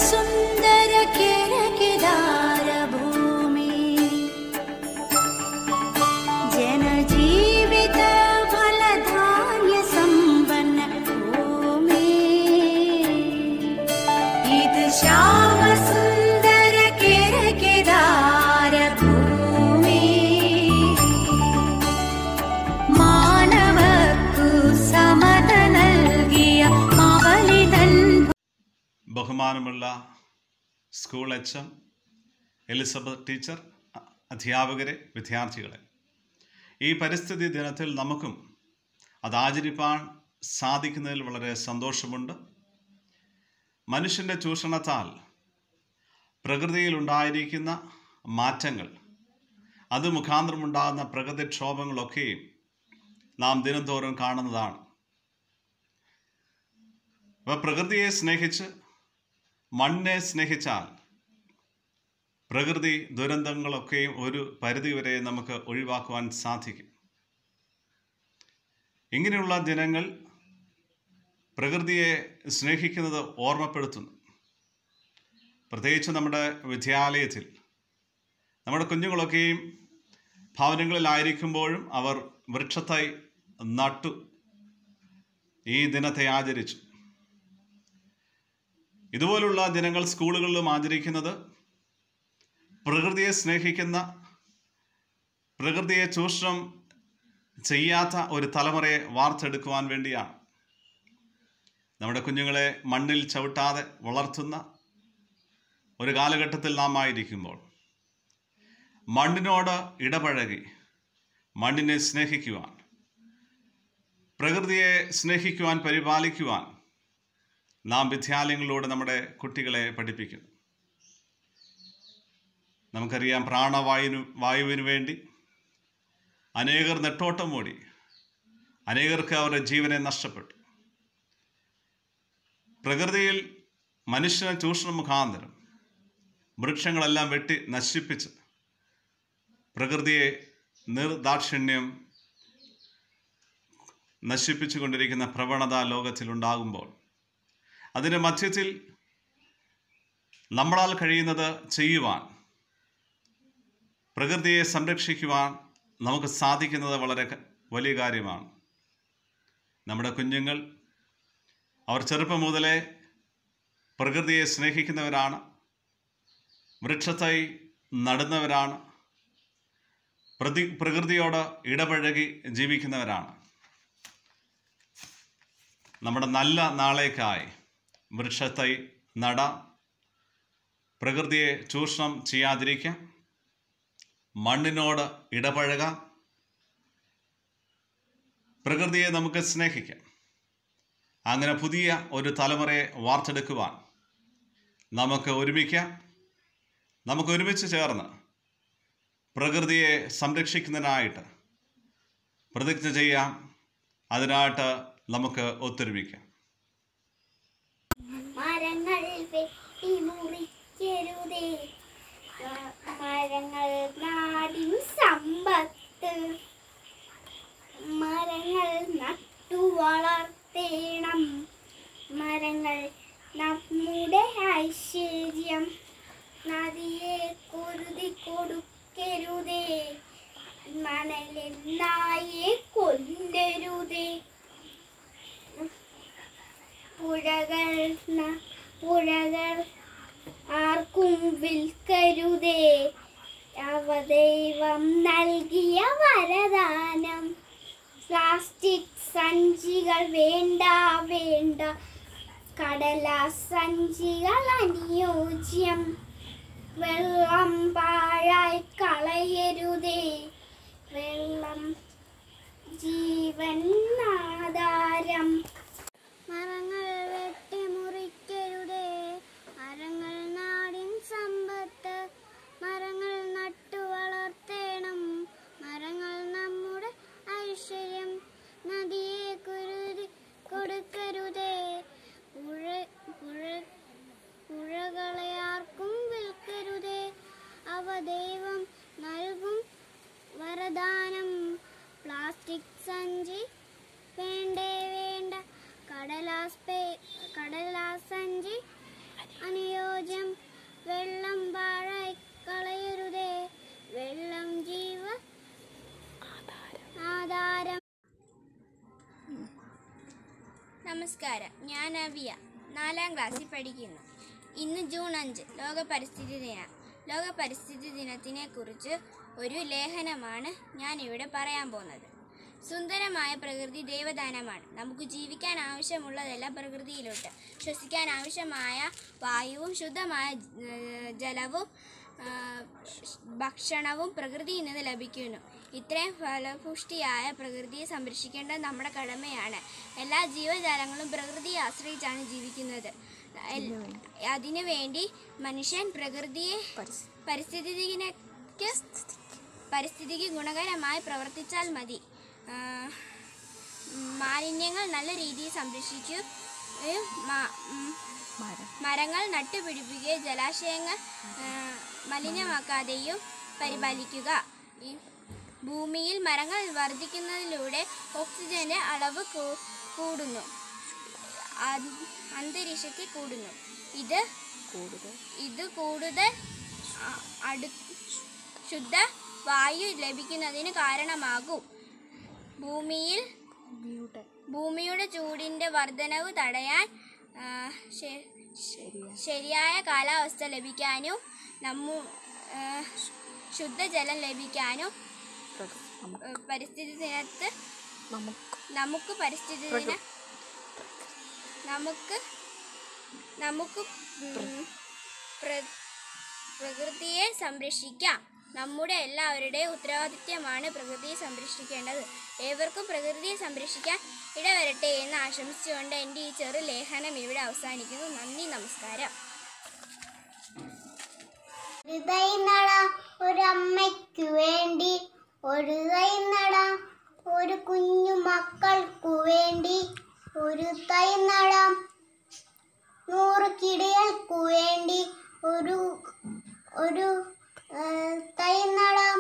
ശ്യാമസുന്ദര കിഴക്കിടാര ഭൂമി ജനജീവിത ഫലധാന്യ സമ്പന്ന ഭൂമി ഇത് ശ്യാമസുന്ദര കിഴക്കിടാര ഭൂമി മാനവക്കു സമത നൽകിയ മവലിതൻ ബഹുമാനമുള്ള school H M Elizabeth teacher അ- അധ്യാപകരെ വിദ്യാർത്ഥികളെ ഈ പരിസ്ഥിതി ദിനത്തിൽ നമുക്കും അത് ആചരിപ്പാൻ സാധിക്കുന്നതിൽ വളരെ സന്തോഷമുണ്ട് മനുഷ്യൻ്റെ ചൂഷണത്താൽ പ്രകൃതിയിൽ ഉണ്ടായിരിക്കുന്ന മാറ്റങ്ങൾ അത് മുഖാന്തരമുണ്ടാകുന്ന പ്രകൃതിക്ഷോഭങ്ങളൊക്കെയും നാം ദിനംതോറും കാണുന്നതാണ് അപ്പോൾ പ്രകൃതിയെ സ്നേഹിച്ച് മണ്ണിനെ സ്നേഹിച്ചാൽ പ്രകൃതി ദുരന്തങ്ങളൊക്കെയും ഒരു പരിധിവരെ നമുക്ക് ഒഴിവാക്കുവാൻ സാധിക്കും ഇങ്ങനെയുള്ള ദിനങ്ങൾ പ്രകൃതിയെ സ്നേഹിക്കുന്നത് ഓർമ്മപ്പെടുത്തുന്നു പ്രത്യേകിച്ച് നമ്മുടെ വിദ്യാലയത്തിൽ നമ്മുടെ കുഞ്ഞുങ്ങളൊക്കെയും ഭവനങ്ങളിലായിരിക്കുമ്പോഴും അവർ വൃക്ഷത്തൈ നട്ടു ഈ ദിനത്തെ ആചരിച്ചു ഇതുപോലുള്ള ദിനങ്ങൾ സ്കൂളുകളിലും ആചരിക്കുന്നത് പ്രകൃതിയെ സ്നേഹിക്കുന്ന പ്രകൃതിയെ ചൂഷണം ചെയ്യാത്ത ഒരു തലമുറയെ വാർത്തെടുക്കുവാൻ വേണ്ടിയാണ് നമ്മുടെ കുഞ്ഞുങ്ങളെ മണ്ണിൽ ചവിട്ടാതെ വളർത്തുന്ന ഒരു കാലഘട്ടത്തിൽ നാം ആയിരിക്കുമ്പോൾ മണ്ണിനോട് ഇടപഴകി മണ്ണിനെ സ്നേഹിക്കുവാൻ പ്രകൃതിയെ സ്നേഹിക്കുവാൻ പരിപാലിക്കുവാൻ നാം വിദ്യാലയങ്ങളിലൂടെ നമ്മുടെ കുട്ടികളെ പഠിപ്പിക്കുന്നു നമുക്കറിയാം പ്രാണവായുവിനു വായുവിനു വേണ്ടി അനേകർ നെട്ടോട്ടം ഓടി അനേകർക്ക് അവരുടെ ജീവനെ നഷ്ടപ്പെട്ടു പ്രകൃതിയിൽ മനുഷ്യനെ ചൂഷണം മുഖാന്തരം വൃക്ഷങ്ങളെല്ലാം വെട്ടി നശിപ്പിച്ച് പ്രകൃതിയെ നിർദാക്ഷിണ്യം നശിപ്പിച്ചു കൊണ്ടിരിക്കുന്ന പ്രവണത ലോകത്തിലുണ്ടാകുമ്പോൾ അതിൻ്റെ മധ്യത്തിൽ നമ്മളാൽ കഴിയുന്നത് ചെയ്യുവാൻ പ്രകൃതിയെ സംരക്ഷിക്കുവാൻ നമുക്ക് സാധിക്കുന്നത് വളരെ ക- വലിയ കാര്യമാണ് നമ്മുടെ കുഞ്ഞുങ്ങൾ അവർ ചെറുപ്പം മുതലേ പ്രകൃതിയെ സ്നേഹിക്കുന്നവരാണ് വൃക്ഷത്തൈ നടുന്നവരാണ് പ്രതി പ്രകൃതിയോട് ഇടപഴകി ജീവിക്കുന്നവരാണ് നമ്മുടെ നല്ല നാളേക്കായി വൃക്ഷത്തൈ നട പ്രകൃതിയെ ചൂഷണം ചെയ്യാതിരിക്കാം മണ്ണിനോട് ഇടപഴകാം പ്രകൃതിയെ നമുക്ക് സ്നേഹിക്കാം അങ്ങനെ പുതിയ ഒരു തലമുറയെ വാർത്തെടുക്കുവാൻ നമുക്ക് ഒരുമിക്കാം നമുക്ക് ഒരുമിച്ച് ചേർന്ന് പ്രകൃതിയെ സംരക്ഷിക്കുന്നതിനായിട്ട് പ്രതിജ്ഞ ചെയ്യാം അതിനായിട്ട് നമുക്ക് ഒത്തൊരുമിക്കാം മരങ്ങൾ വെട്ടി മുറിക്കരുതേ മ- മരങ്ങൾ നാടിൻ സമ്പത്ത് മരങ്ങൾ നട്ടു വളർത്തേണം മരങ്ങൾ നമ്മുടെ ഐശ്വര്യം നദിയെ കുരുതി കൊടുക്കരുതേ മണലിൽ നായെ കൊല്ലരുതേ പുഴകൾ ന- പുഴകൾ ആർക്കും വിൽക്കരുതേ അവ ദൈവം നൽകിയ വരദാനം പ്ലാസ്റ്റിക് സഞ്ചികൾ വേണ്ട വേണ്ട കടലാസ് സഞ്ചികൾ അനുയോജ്യം വെള്ളം പാഴായി കളയരുതേ വെള്ളം ജീവൻ ആധാരം മരങ്ങൾ വെട്ടി മുറിക്കരുതേ മരങ്ങൾ നാടിൻ സമ്പത്ത് മരങ്ങൾ നട്ടു വളർത്തേണം മരങ്ങൾ നമ്മുടെ ഐശ്വര്യം നദിയെ കുരുതി കൊടുക്കരുതേ പുഴ പുഴ പുഴകളെ ആർക്കും വിൽക്കരുതേ അവ ദൈവം നൽകും വരദാനം പ്ലാസ്റ്റിക് സഞ്ചി വേണ്ടേ വേണ്ട കടലാസ് നമസ്കാരം ഞാൻ അവിയ നാലാം ക്ലാസ്സിൽ പഠിക്കുന്നു ഇന്ന് ജൂൺ അഞ്ച് ലോക പരിസ്ഥിതി ദിനം ലോക പരിസ്ഥിതി ദിനത്തിനെ കുറിച്ച് ഒരു ലേഖനമാണ് ഞാൻ ഇവിടെ പറയാൻ പോകുന്നത് സുന്ദരമായ പ്രകൃതി ദൈവദാനമാണ് നമുക്ക് ജീവിക്കാൻ ആവശ്യമുള്ളതെല്ലാം പ്രകൃതിയിലുണ്ട് ശ്വസിക്കാൻ ആവശ്യമായ വായുവും ശുദ്ധമായ ഏഹ്, ജലവും ആ, ഭക്ഷണവും പ്രകൃതിയിൽ നിന്ന് ലഭിക്കുന്നു ഇത്രയും ഫലപുഷ്ടിയായ പ്രകൃതിയെ സംരക്ഷിക്കേണ്ടത് നമ്മുടെ കടമയാണ് എല്ലാ ജീവജാലങ്ങളും പ്രകൃതിയെ ആശ്രയിച്ചാണ് ജീവിക്കുന്നത് എൽ- അതിനുവേണ്ടി മനുഷ്യൻ പ്രകൃതിയെ പരിസ്ഥിതിക്ക് പരിസ്ഥിതിക്ക് ഗുണകരമായി പ്രവർത്തിച്ചാൽ മതി ആ, മാലിന്യങ്ങൾ നല്ല രീതിയിൽ സംരക്ഷിക്കുകയും മ- ഉം, മരങ്ങൾ നട്ടുപിടിപ്പിക്കുകയും ജലാശയങ്ങൾ ആ, മലിനമാക്കാതെയും പരിപാലിക്കുക ഈ ഭൂമിയിൽ മരങ്ങൾ വർദ്ധിക്കുന്നതിലൂടെ ഓക്സിജന്റെ അളവ് കൂ- കൂടുന്നു അ- അന്തരീക്ഷത്തിൽ കൂടുന്നു ഇത് ഇത് കൂടുതൽ അ- അടു ശുദ്ധ വായു ലഭിക്കുന്നതിന് കാരണമാകും ഭൂമിയിൽ ഭൂമിയുടെ ചൂടിൻ്റെ വർധനവ് തടയാൻ ആ, ശ- ശരിയായ കാലാവസ്ഥ ലഭിക്കാനും നമ്മു ആ, ശുദ്ധജലം ലഭിക്കാനും ആ, പരിസ്ഥിതി ദിനത്ത് നമുക്ക് പരിസ്ഥിതി ദിന നമുക്ക് നമുക്ക് ഉം, പ്ര- പ്രകൃതിയെ സംരക്ഷിക്കാം നമ്മുടെ എല്ലാവരുടെയും ഉത്തരവാദിത്യമാണ് പ്രകൃതിയെ സംരക്ഷിക്കേണ്ടത് ഏവർക്കും പ്രകൃതിയെ സംരക്ഷിക്കാൻ ഇടവരട്ടെ എന്ന് ആശംസിച്ചുകൊണ്ട് എൻ്റെ ഈ ചെറു ലേഖനം ഇവിടെ അവസാനിക്കുന്നു നന്ദി നമസ്കാരം ഒരു തൈ നടാം ഒരമ്മയ്ക്കു വേണ്ടി ഒരു തൈ നടാം ഒരു കുഞ്ഞു മക്കൾക്കു വേണ്ടി ഒരു തൈ നടാം നൂറ് കിളികൾക്കു വേണ്ടി ഒരു ഒരു ആ, തൈ നടാം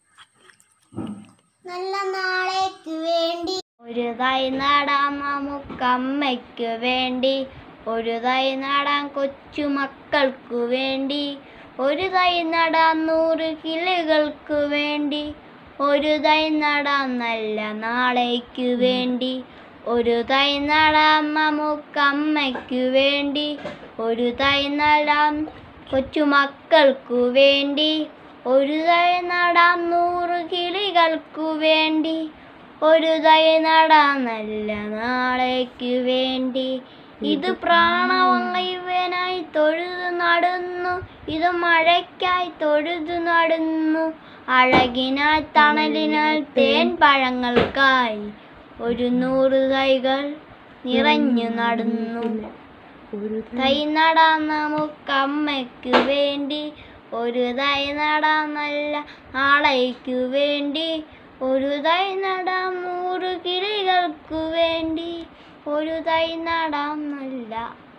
നല്ല നാളേക്ക് വേണ്ടി ഒരു തൈ നടാം നമുക്കമ്മയ്ക്ക് വേണ്ടി ഒരു തൈ നടാം കൊച്ചുമക്കൾക്കു വേണ്ടി ഒരു തൈ നടാം നൂറ് കിളികൾക്കു വേണ്ടി ഒരു തൈ നടാം നല്ല നാളേക്ക് വേണ്ടി ഒരു തൈ നടാം നമുക്കമ്മയ്ക്കു വേണ്ടി ഒരു തൈ നടാം കൊച്ചുമക്കൾക്കു വേണ്ടി ഒരു തൈ നടാം നൂറ് കിളികൾക്കു വേണ്ടി ഒരു തൈ നടാം നല്ല നാളേക്ക് വേണ്ടി ഇത് പ്രാണവായുവനായി തൊഴുതു നടുന്നു ഇത് മഴയ്ക്കായി തൊഴുതു നടുന്നു അഴകിനാൽ തണലിനാൽ തേൻ പഴങ്ങൾക്കായി ഒരു നൂറ് തൈകൾ നിറഞ്ഞു നടുന്നു തൈ നടാം നമുക്കമ്മയ്ക്ക് വേണ്ടി ഒരു തൈ നടാം നല്ല നാളേക്കു വേണ്ടി ഒരു തൈ നടാം നൂറ് കിളികൾക്കു വേണ്ടി ഒരു തൈ നടാം നല്ല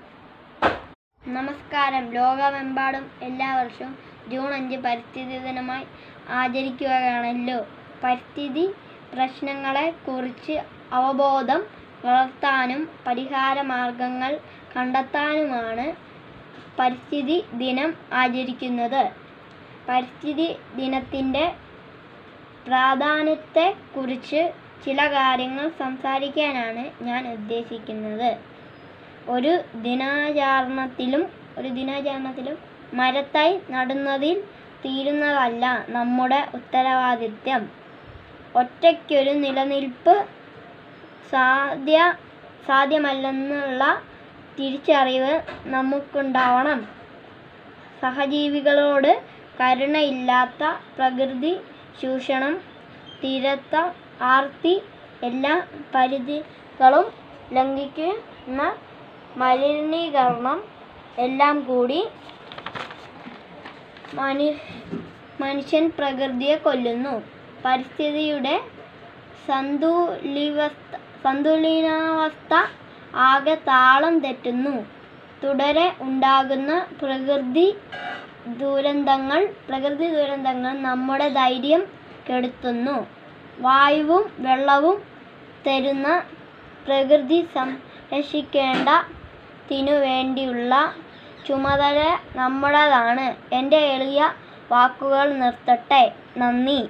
നമസ്കാരം ലോകമെമ്പാടും എല്ലാ വർഷവും ജൂൺ അഞ്ച് പരിസ്ഥിതി ദിനമായി ആചരിക്കുകയാണല്ലോ പരിസ്ഥിതി പ്രശ്നങ്ങളെ കുറിച്ച് അവബോധം വളർത്താനും പരിഹാര മാർഗങ്ങൾ കണ്ടെത്താനുമാണ് പരിസ്ഥിതി ദിനം ആചരിക്കുന്നത് പരിസ്ഥിതി ദിനത്തിൻ്റെ പ്രാധാന്യത്തെക്കുറിച്ച് ചില കാര്യങ്ങൾ സംസാരിക്കാനാണ് ഞാൻ ഉദ്ദേശിക്കുന്നത് ഒരു ദിനാചരണത്തിലും ഒരു ദിനാചരണത്തിലും മരത്തൈ നടുന്നതിൽ തീരുന്നതല്ല നമ്മുടെ ഉത്തരവാദിത്യം ഒറ്റയ്ക്കൊരു നിലനിൽപ്പ് സാധ്യ സാധ്യമല്ലെന്നുള്ള തിരിച്ചറിവ് നമുക്കുണ്ടാവണം സഹജീവികളോട് കരുണയില്ലാത്ത പ്രകൃതി ചൂഷണം തിരത്ത ആർത്തി എല്ലാ പരിധികളും ലംഘിക്കുന്ന മലിനീകരണം എല്ലാം കൂടി മനു മനുഷ്യൻ പ്രകൃതിയെ കൊല്ലുന്നു പരിസ്ഥിതിയുടെ സന്തുലിവസ്ഥ സന്തുലനാവസ്ഥ ആകെ താളം തെറ്റുന്നു തുടരെ ഉണ്ടാകുന്ന പ്രകൃതി ദുരന്തങ്ങൾ പ്രകൃതി ദുരന്തങ്ങൾ നമ്മുടെ ധൈര്യം കെടുത്തുന്നു വായുവും വെള്ളവും തരുന്ന പ്രകൃതി സംരക്ഷിക്കേണ്ടതിനു വേണ്ടിയുള്ള ചുമതല നമ്മുടേതാണ് എൻ്റെ എളിയ വാക്കുകൾ നിർത്തട്ടെ നന്ദി